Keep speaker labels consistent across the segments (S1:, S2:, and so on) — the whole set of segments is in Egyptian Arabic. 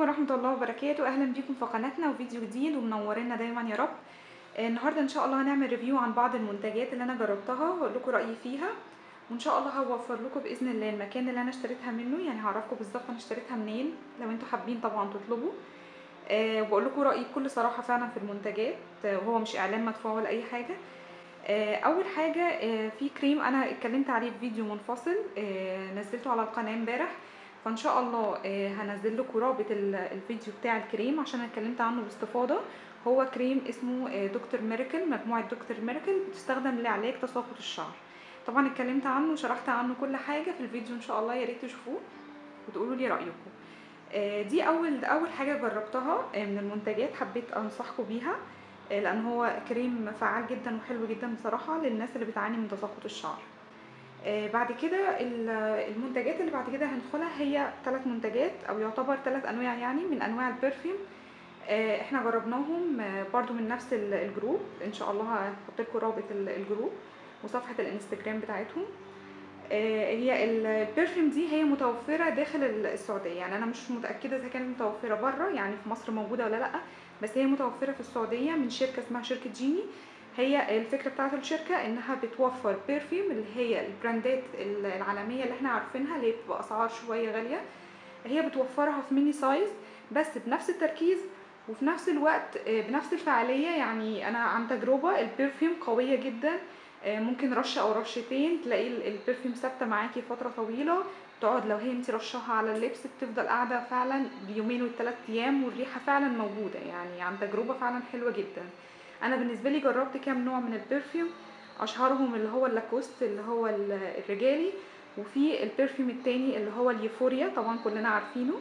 S1: عليكم ورحمة الله وبركاته أهلا بيكم في قناتنا وفيديو جديد ومنورينا دايما يا رب آه، النهاردة إن شاء الله هنعمل ريفيو عن بعض المنتجات اللي أنا جربتها وأقول لكم رأيي فيها وإن شاء الله هوفر لكم بإذن الله المكان اللي أنا اشتريتها منه يعني هعرفكم بالظبط أنا اشتريتها منين لو انتوا حابين طبعا تطلبوا آه، وبقول لكم رأيي بكل صراحة فعلا في المنتجات آه، وهو مش إعلان مدفوع ولا أي حاجة آه، اول حاجه آه، في كريم انا اتكلمت عليه في فيديو منفصل آه، نزلته على القناه امبارح فان شاء الله آه، هنزل لكم رابط ال- الفيديو بتاع الكريم عشان أنا اتكلمت عنه باستفاضه هو كريم اسمه آه، دكتور ميراكل مجموعه دكتور ميراكل بتستخدم لعلاج تساقط الشعر طبعا اتكلمت عنه وشرحت عنه كل حاجه في الفيديو ان شاء الله يا ريت تشوفوه وتقولوا لي رايكم آه، دي اول اول حاجه جربتها آه، من المنتجات حبيت انصحكم بيها آه، لان هو كريم فعال جدا وحلو جدا بصراحه للناس اللي بتعاني من تساقط الشعر آه، بعد كده ال- المنتجات اللي بعد كده هندخلها هي ثلاث منتجات او يعتبر ثلاث انواع يعني من انواع البرفيوم آه، احنا جربناهم آه، برضو من نفس ال- الجروب ان شاء الله هحط لكم رابط ال- الجروب وصفحه الانستجرام بتاعتهم آه، هي ال- البرفيوم دي هي متوفره داخل ال- السعوديه يعني انا مش متاكده اذا كانت متوفره بره يعني في مصر موجوده ولا لا بس هي متوفره في السعوديه من شركه اسمها شركه جيني هي الفكره بتاعت الشركه انها بتوفر برفيوم اللي هي البراندات ال- العالميه اللي احنا عارفينها اللي هي بتبقى اسعار شويه غاليه هي بتوفرها في ميني سايز بس بنفس التركيز وفي نفس الوقت آه، بنفس الفعاليه يعني انا عن تجربه البرفيوم قويه جدا آه، ممكن رشه او رشتين تلاقي ال- البرفيوم ثابته معاكي فتره طويله تقعد لو هي انت رشاها على اللبس بتفضل قاعده فعلا بيومين وثلاث ايام والريحه فعلا موجوده يعني عن تجربه فعلا حلوه جدا انا بالنسبه لي جربت كام نوع من البرفيوم اشهرهم اللي هو اللاكوست اللي هو ال- الرجالي وفي البرفيوم التاني اللي هو اليوفوريا طبعا كلنا عارفينه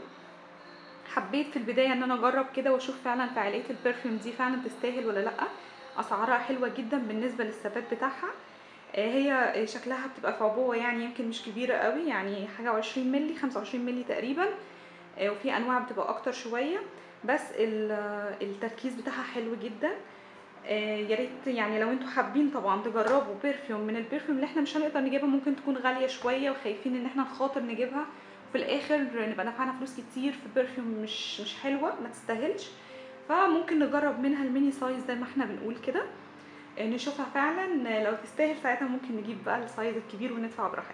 S1: حبيت في البدايه ان انا اجرب كده واشوف فعلا فعاليه البرفيوم دي فعلا تستاهل ولا لا اسعارها حلوه جدا بالنسبه للثبات بتاعها آه، هي شكلها بتبقى في عبوه يعني يمكن مش كبيره قوي يعني حاجه وعشرين ملي خمسة وعشرين ملي تقريبا آه، وفي انواع بتبقى اكتر شويه بس ال- التركيز بتاعها حلو جدا آه، يا ريت يعني لو انتوا حابين طبعا تجربوا برفيوم من البرفيوم اللي احنا مش هنقدر نجيبها ممكن تكون غاليه شويه وخايفين ان احنا نخاطر نجيبها وفي الاخر نبقى دفعنا فلوس كتير في برفيوم مش مش حلوه ما تستاهلش فممكن نجرب منها الميني سايز زي ما احنا بنقول كده آه، نشوفها فعلا آه، لو تستاهل ساعتها ممكن نجيب بقى السايز الكبير وندفع براحتنا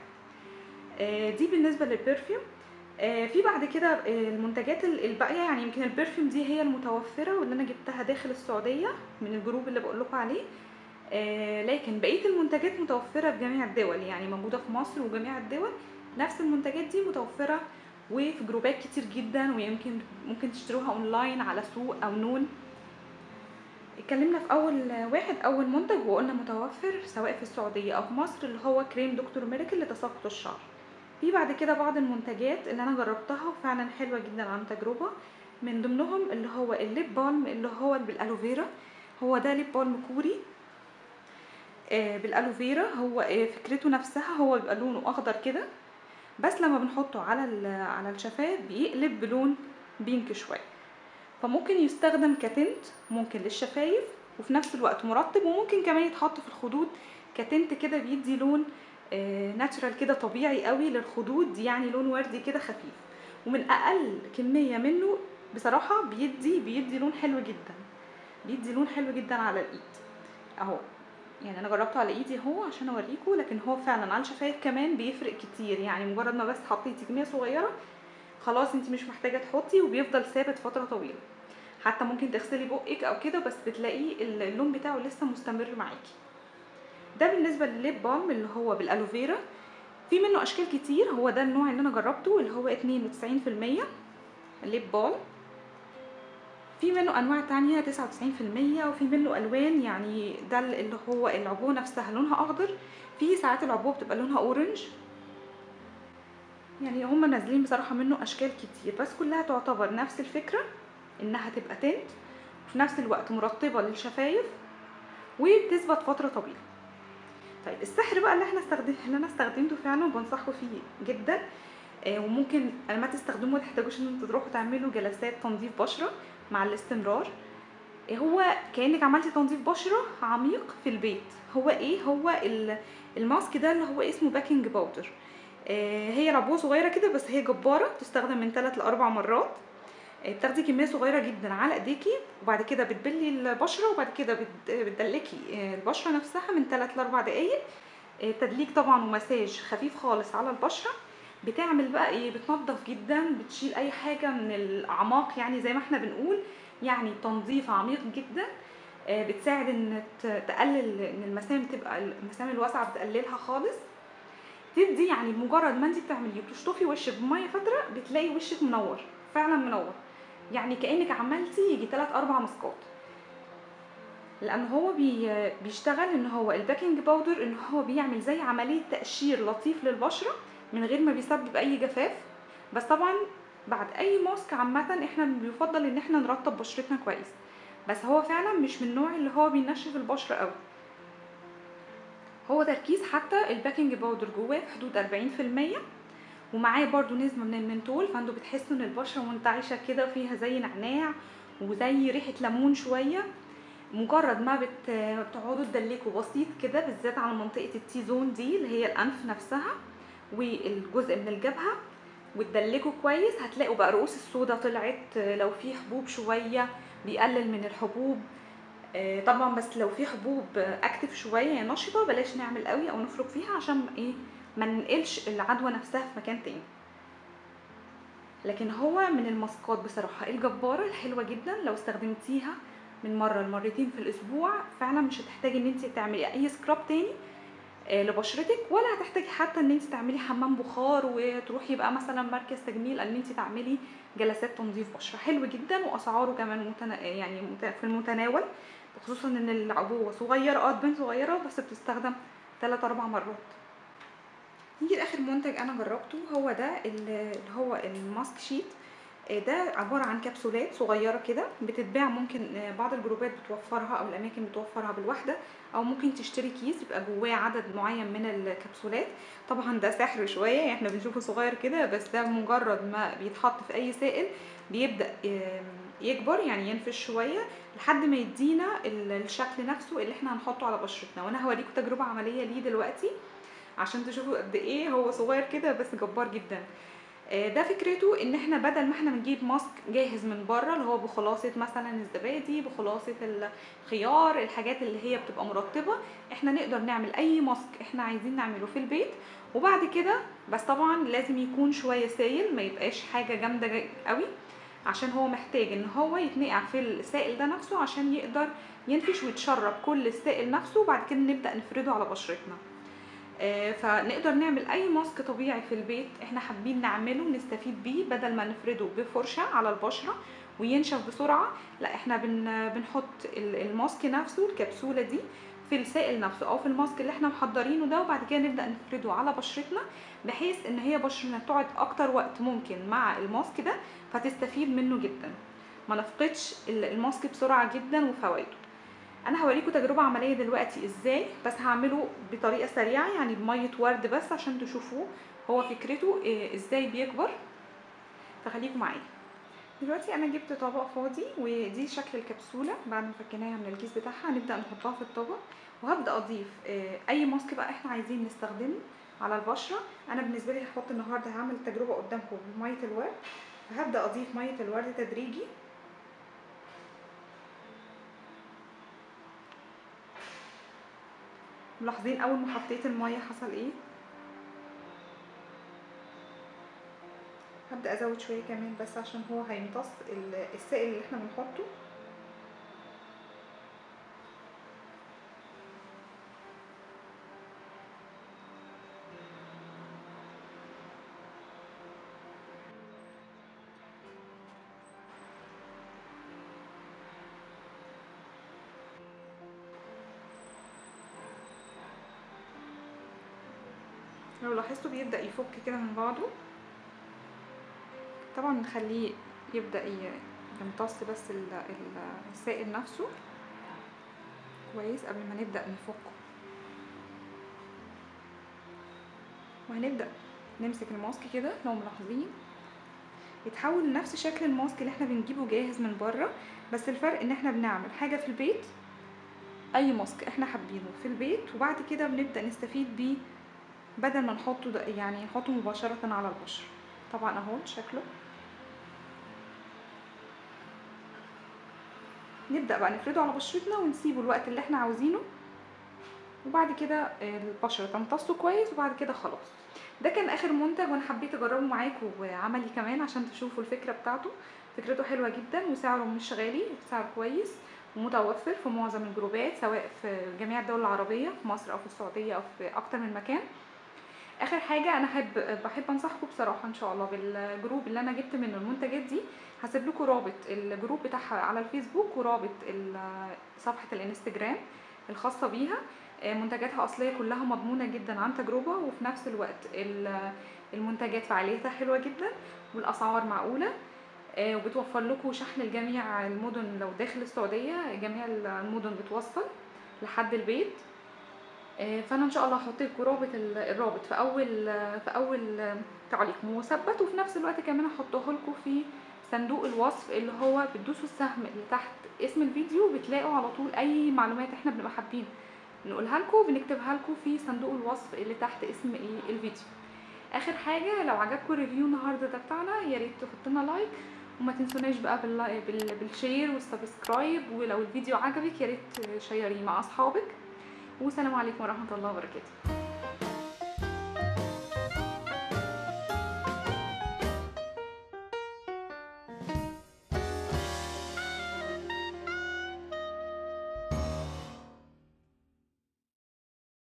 S1: آه، دي بالنسبه للبرفيوم آه، في بعد كده آه، المنتجات ال- الباقيه يعني يمكن البرفيوم دي هي المتوفره واللي انا جبتها داخل السعوديه من الجروب اللي بقول لكم عليه آه، لكن بقيه المنتجات متوفره في جميع الدول يعني موجوده في مصر وجميع الدول نفس المنتجات دي متوفره وفي جروبات كتير جدا ويمكن ممكن تشتروها اونلاين على سوق او نون اتكلمنا في اول واحد اول منتج وقلنا متوفر سواء في السعوديه او في مصر اللي هو كريم دكتور ميراكل لتساقط الشعر في بعد كده بعض المنتجات اللي انا جربتها وفعلا حلوه جدا عن تجربه من ضمنهم اللي هو الليب بالم اللي هو بالالوفيرا هو ده ليب بالم كوري آه، بالالوفيرا هو آه، فكرته نفسها هو بيبقى لونه اخضر كده بس لما بنحطه على ال- على الشفايف بيقلب بلون بينك شويه فممكن يستخدم كتنت ممكن للشفايف وفي نفس الوقت مرطب وممكن كمان يتحط في الخدود كتنت كده بيدي لون ناتشرال كده طبيعي قوي للخدود يعني لون وردي كده خفيف ومن اقل كميه منه بصراحه بيدي بيدي لون حلو جدا بيدي لون حلو جدا على الايد اهو يعني انا جربته على ايدي اهو عشان اوريكم لكن هو فعلا على الشفايف كمان بيفرق كتير يعني مجرد ما بس حطيتي كميه صغيره خلاص انت مش محتاجه تحطي وبيفضل ثابت فتره طويله حتى ممكن تغسلي بقك او كده بس بتلاقيه اللون بتاعه لسه مستمر معاكي ده بالنسبه للليب بالم اللي هو بالالوفيرا في منه اشكال كتير هو ده النوع اللي انا جربته اللي هو 92% الليب بالم في منه انواع تانية 99% وفي منه الوان يعني ده اللي هو العبوه نفسها لونها اخضر في ساعات العبوه بتبقى لونها اورنج يعني هم نازلين بصراحه منه اشكال كتير بس كلها تعتبر نفس الفكره انها تبقى تنت وفي نفس الوقت مرطبه للشفايف وبتثبت فتره طويله طيب السحر بقى اللي احنا استخدم اللي انا استخدمته فعلا وبنصحكم فيه جدا آه وممكن لما تستخدموه ما تحتاجوش ان انتوا تروحوا تعملوا جلسات تنظيف بشره مع الاستمرار آه هو كانك عملتي تنظيف بشره عميق في البيت هو ايه هو ال- الماسك ده اللي هو اسمه باكينج باودر آه هي العبوه صغيره كده بس هي جباره تستخدم من 3 ل 4 مرات آه، بتاخدي كميه صغيره جدا على ايديكي وبعد كده بتبلي البشره وبعد كده بت- بتدلكي آه، البشره نفسها من 3 ل 4 دقايق آه، تدليك طبعا ومساج خفيف خالص على البشره بتعمل بقى ايه بتنظف جدا بتشيل اي حاجه من الاعماق يعني زي ما احنا بنقول يعني تنظيف عميق جدا آه، بتساعد ان ت- تقلل ان المسام تبقى المسام الواسعه بتقللها خالص تدي يعني مجرد ما انت بتعمليه وتشطفي وشك بميه فتره بتلاقي وشك منور فعلا منور يعني كانك عملتي يجي 3 4 مسكات لان هو بي بيشتغل ان هو الباكنج باودر ان هو بيعمل زي عمليه تقشير لطيف للبشره من غير ما بيسبب اي جفاف بس طبعا بعد اي ماسك عامه احنا بيفضل ان احنا نرطب بشرتنا كويس بس هو فعلا مش من النوع اللي هو بينشف البشره قوي هو تركيز حتى الباكنج باودر جواه في حدود 40% ومعاه برضو نسبة من المنتول فانتوا بتحسوا ان البشرة منتعشة كده فيها زي نعناع وزي ريحة ليمون شوية مجرد ما بت... بتقعدوا تدلكوا بسيط كده بالذات على منطقة التي زون دي اللي هي الأنف نفسها والجزء من الجبهة وتدلكوا كويس هتلاقوا بقى رؤوس السودا طلعت لو في حبوب شوية بيقلل من الحبوب آه، طبعا بس لو في حبوب اكتف شويه نشطه بلاش نعمل قوي او نفرك فيها عشان ايه ما ننقلش العدوى نفسها في مكان تاني لكن هو من الماسكات بصراحه الجباره الحلوه جدا لو استخدمتيها من مره لمرتين في الاسبوع فعلا مش هتحتاجي ان انت تعملي اي سكراب تاني آه، لبشرتك ولا هتحتاجي حتى ان انت تعملي حمام بخار وتروحي بقى مثلا مركز تجميل ان انت تعملي جلسات تنظيف بشره حلو جدا واسعاره كمان متنا... يعني مت- في المتناول خصوصا ان العبوه صغيره اه تبان صغيره بس بتستخدم 3 4 مرات نيجي لاخر منتج انا جربته هو ده اللي هو الماسك شيت آه، ده عبارة عن كبسولات صغيرة كده بتتباع ممكن آه، بعض الجروبات بتوفرها أو الأماكن بتوفرها بالوحدة أو ممكن تشتري كيس يبقى جواه عدد معين من الكبسولات طبعا ده سحر شوية يعني احنا بنشوفه صغير كده بس ده مجرد ما بيتحط في أي سائل بيبدأ آم، يكبر يعني ينفش شوية لحد ما يدينا ال- الشكل نفسه اللي احنا هنحطه على بشرتنا وانا هوريكم تجربة عملية ليه دلوقتي عشان تشوفوا قد ايه هو صغير كده بس جبار جدا آه، ده فكرته ان احنا بدل ما احنا بنجيب ماسك جاهز من بره اللي هو بخلاصه مثلا الزبادي بخلاصه الخيار الحاجات اللي هي بتبقى مرطبه احنا نقدر نعمل اي ماسك احنا عايزين نعمله في البيت وبعد كده بس طبعا لازم يكون شويه سايل ما يبقاش حاجه جامده جا- قوي عشان هو محتاج ان هو يتنقع في السائل ده نفسه عشان يقدر ينفش ويتشرب كل السائل نفسه وبعد كده نبدا نفرده على بشرتنا آه، فنقدر نعمل اي ماسك طبيعي في البيت احنا حابين نعمله ونستفيد بيه بدل ما نفرده بفرشه على البشره وينشف بسرعه لا احنا بن بنحط ال- الماسك نفسه الكبسوله دي في السائل نفسه او في الماسك اللي احنا محضرينه ده وبعد كده نبدا نفرده على بشرتنا بحيث ان هي بشرتنا تقعد اكتر وقت ممكن مع الماسك ده فتستفيد منه جدا ما نفقدش ال- الماسك بسرعه جدا وفوائده انا هوريكم تجربه عمليه دلوقتي ازاي بس هعمله بطريقه سريعه يعني بميه ورد بس عشان تشوفوه هو فكرته إيه ازاي بيكبر فخليكم معايا دلوقتي انا جبت طبق فاضي ودي شكل الكبسوله بعد ما فكيناها من الكيس بتاعها هنبدا نحطها في الطبق وهبدا اضيف آه، اي ماسك بقى احنا عايزين نستخدمه على البشره انا بالنسبه لي هحط النهارده هعمل تجربه قدامكم بميه الورد فهبدا اضيف ميه الورد تدريجي ملاحظين اول ما حطيت الميه حصل ايه هبدا ازود شويه كمان بس عشان هو هيمتص ال- السائل اللي احنا بنحطه لو لاحظتوا بيبدا يفك كده من بعضه طبعا نخليه يبدا ي- يمتص بس ال- ال- السائل نفسه كويس قبل ما نبدا نفكه وهنبدا نمسك الماسك كده لو ملاحظين يتحول لنفس شكل الماسك اللي احنا بنجيبه جاهز من بره بس الفرق ان احنا بنعمل حاجه في البيت اي ماسك احنا حابينه في البيت وبعد كده بنبدا نستفيد بيه بدل ما نحطه ده يعني نحطه مباشره على البشره طبعا اهو شكله نبدا بقى نفرده على بشرتنا ونسيبه الوقت اللي احنا عاوزينه وبعد كده البشره تمتصه كويس وبعد كده خلاص ده كان اخر منتج وانا حبيت اجربه معاكم وعملي كمان عشان تشوفوا الفكره بتاعته فكرته حلوه جدا وسعره مش غالي سعر كويس ومتوفر في معظم الجروبات سواء في جميع الدول العربيه في مصر او في السعوديه او في اكتر من مكان اخر حاجه انا احب بحب انصحكم بصراحه ان شاء الله بالجروب اللي انا جبت منه المنتجات دي هسيب لكم رابط الجروب بتاعها على الفيسبوك ورابط صفحه الانستجرام الخاصه بيها منتجاتها اصليه كلها مضمونه جدا عن تجربه وفي نفس الوقت المنتجات فعاليتها حلوه جدا والاسعار معقوله وبتوفر لكم شحن لجميع المدن لو داخل السعوديه جميع المدن بتوصل لحد البيت فانا ان شاء الله هحط لكم رابط الرابط في اول في اول تعليق مثبت وفي نفس الوقت كمان هحطه لكم في صندوق الوصف اللي هو بتدوسوا السهم اللي تحت اسم الفيديو بتلاقوا على طول اي معلومات احنا بنبقى حابين نقولها لكم بنكتبها لكم في صندوق الوصف اللي تحت اسم ايه الفيديو اخر حاجه لو عجبكم الريفيو النهارده ده بتاعنا يا ريت تحطوا لنا لايك وما تنسوناش بقى بال... بالشير والسبسكرايب ولو الفيديو عجبك يا ريت شيريه مع اصحابك والسلام عليكم ورحمه الله وبركاته